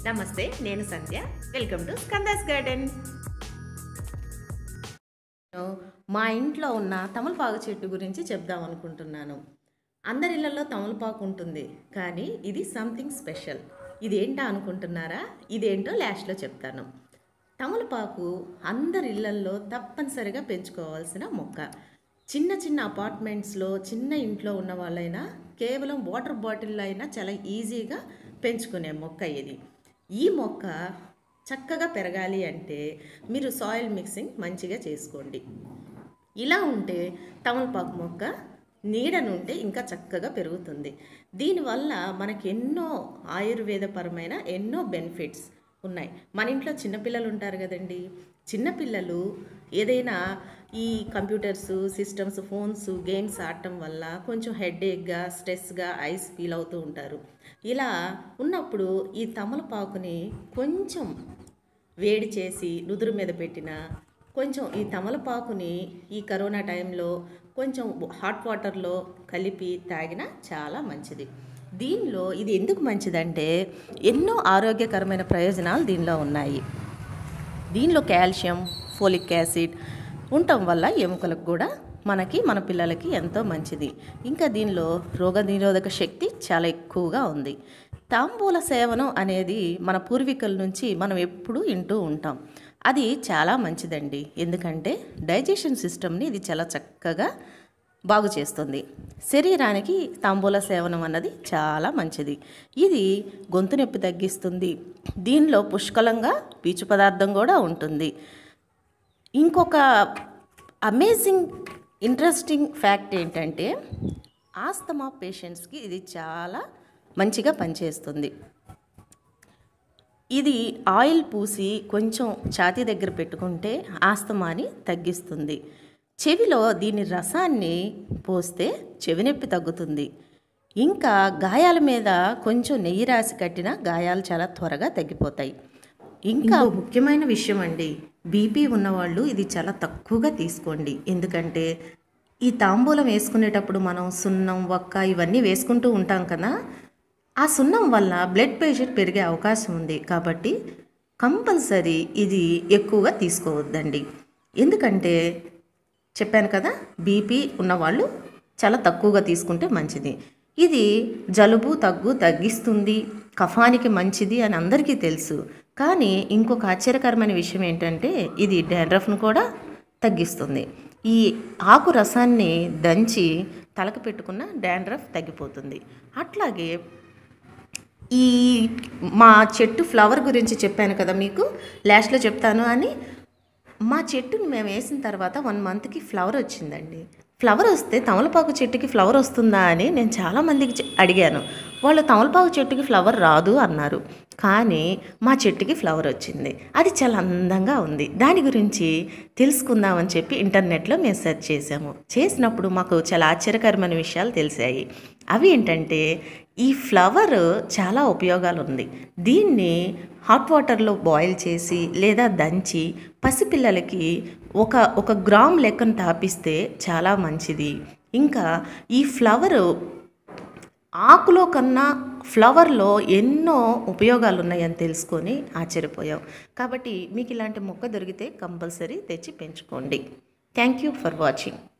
నమస్తే నేను Sandhya welcome to Skanda's garden మా ఇంట్లో ఉన్న తమలపాకు చెట్టు గురించి చెప్దాం అనుకుంటున్నాను అందరి ఇళ్లలో తమలపాకు ఉంటుంది కానీ ఇది సంథింగ్ స్పెషల్ ఇదేంటా అనుకుంటున్నారా ఇదేంటో లాస్ట్లో చెప్తాను తమలపాకు అందరి ఇళ్లల్లో తప్పనిసరిగా పెంచుకోవాల్సిన మొక్క చిన్న చిన్న అపార్ట్మెంట్స్లో చిన్న ఇంట్లో ఉన్న వాళ్ళైనా కేవలం వాటర్ బాటిల్లో అయినా చాలా ఈజీగా పెంచుకునే మొక్క ఇది ఈ మొక్క చక్కగా పెరగాలి అంటే మీరు సాయిల్ మిక్సింగ్ మంచిగా చేసుకోండి ఇలా ఉంటే తమలపాకు మొక్క నీడనుంటే ఇంకా చక్కగా పెరుగుతుంది దీనివల్ల మనకి ఎన్నో ఆయుర్వేదపరమైన ఎన్నో బెనిఫిట్స్ ఉన్నాయి మన ఇంట్లో చిన్నపిల్లలు ఉంటారు కదండి చిన్నపిల్లలు ఏదైనా ఈ కంప్యూటర్స్ సిస్టమ్స్ ఫోన్స్ గేమ్స్ ఆడటం వల్ల కొంచెం హెడేక్గా స్ట్రెస్గా ఐస్ ఫీల్ అవుతూ ఉంటారు ఇలా ఉన్నప్పుడు ఈ తమలపాకుని కొంచెం వేడి చేసి నుదురు మీద పెట్టిన కొంచెం ఈ తమలపాకుని ఈ కరోనా టైంలో కొంచెం హాట్ వాటర్లో కలిపి తాగిన చాలా మంచిది దీనిలో ఇది ఎందుకు మంచిదంటే ఎన్నో ఆరోగ్యకరమైన ప్రయోజనాలు దీనిలో ఉన్నాయి దీనిలో కాల్షియం ఫోలిక్ యాసిడ్ ఉండటం వల్ల ఎముకలకు కూడా మనకి మన పిల్లలకి ఎంతో మంచిది ఇంకా దీనిలో రోగనిరోధక శక్తి చాలా ఎక్కువగా ఉంది తాంబూల సేవనం అనేది మన పూర్వీకుల నుంచి మనం ఎప్పుడూ వింటూ ఉంటాం అది చాలా మంచిదండి ఎందుకంటే డైజెషన్ సిస్టమ్ని ఇది చాలా చక్కగా బాగు చేస్తుంది శరీరానికి తాంబూల సేవనం అన్నది చాలా మంచిది ఇది గొంతు నొప్పి తగ్గిస్తుంది దీనిలో పుష్కలంగా పీచు పదార్థం కూడా ఉంటుంది ఇంకొక అమేజింగ్ ఇంట్రెస్టింగ్ ఫ్యాక్ట్ ఏంటంటే ఆస్తమా పేషెంట్స్కి ఇది చాలా మంచిగా పనిచేస్తుంది ఇది ఆయిల్ పూసి కొంచెం ఛాతీ దగ్గర పెట్టుకుంటే ఆస్తమాని తగ్గిస్తుంది చెవిలో దీని రసాన్ని పోస్తే చెవి నొప్పి తగ్గుతుంది ఇంకా గాయాల మీద కొంచెం నెయ్యి రాసి కట్టిన గాయాలు చాలా త్వరగా తగ్గిపోతాయి ఇంకా ముఖ్యమైన విషయం అండి బీపీ ఉన్నవాళ్ళు ఇది చాలా తక్కువగా తీసుకోండి ఎందుకంటే ఈ తాంబూలం వేసుకునేటప్పుడు మనం సున్నం వక్క ఇవన్నీ వేసుకుంటూ ఉంటాం కదా ఆ సున్నం వల్ల బ్లడ్ ప్రెషర్ పెరిగే అవకాశం ఉంది కాబట్టి కంపల్సరీ ఇది ఎక్కువగా తీసుకోవద్దండి ఎందుకంటే చెప్పాను కదా బీపీ ఉన్నవాళ్ళు చాలా తక్కువగా తీసుకుంటే మంచిది ఇది జలుబు తగ్గు తగ్గిస్తుంది కఫానికి మంచిది అని అందరికీ తెలుసు కానీ ఇంకొక ఆశ్చర్యకరమైన విషయం ఏంటంటే ఇది డాండ్రఫ్ను కూడా తగ్గిస్తుంది ఈ ఆకు రసాన్ని దంచి తలకు పెట్టుకున్న డాండ్రఫ్ తగ్గిపోతుంది అట్లాగే ఈ మా చెట్టు ఫ్లవర్ గురించి చెప్పాను కదా మీకు లాస్ట్లో చెప్తాను అని మా చెట్టుని మేము వేసిన తర్వాత వన్ మంత్కి ఫ్లవర్ వచ్చిందండి ఫ్లవర్ వస్తే తమలపాకు చెట్టుకి ఫ్లవర్ వస్తుందా అని నేను చాలామందికి చె- అడిగాను వాళ్ళు తమలపాకు చెట్టుకి ఫ్లవర్ రాదు అన్నారు కానీ మా చెట్టుకి ఫ్లవర్ వచ్చింది అది చాలా అందంగా ఉంది దాని గురించి తెలుసుకుందామని చెప్పి ఇంటర్నెట్లో మేము సెర్చ్ చేసాము చేసినప్పుడు మాకు చాలా ఆశ్చర్యకరమైన విషయాలు తెలిసాయి అవి ఏంటంటే ఈ ఫ్లవర్ చాలా ఉపయోగాలు ఉంది దీన్ని హాట్ వాటర్లో బాయిల్ చేసి లేదా దంచి పసిపిల్లలకి ఒక ఒక గ్రామ్ లెక్కను తాపిస్తే చాలా మంచిది ఇంకా ఈ ఫ్లవరు ఆకులో కన్నా ఫ్లవర్లో ఎన్నో ఉపయోగాలు ఉన్నాయని తెలుసుకొని ఆశ్చర్యపోయాం కాబట్టి మీకు ఇలాంటి మొక్క దొరికితే కంపల్సరీ తెచ్చి పెంచుకోండి థ్యాంక్ యూ ఫర్ వాచింగ్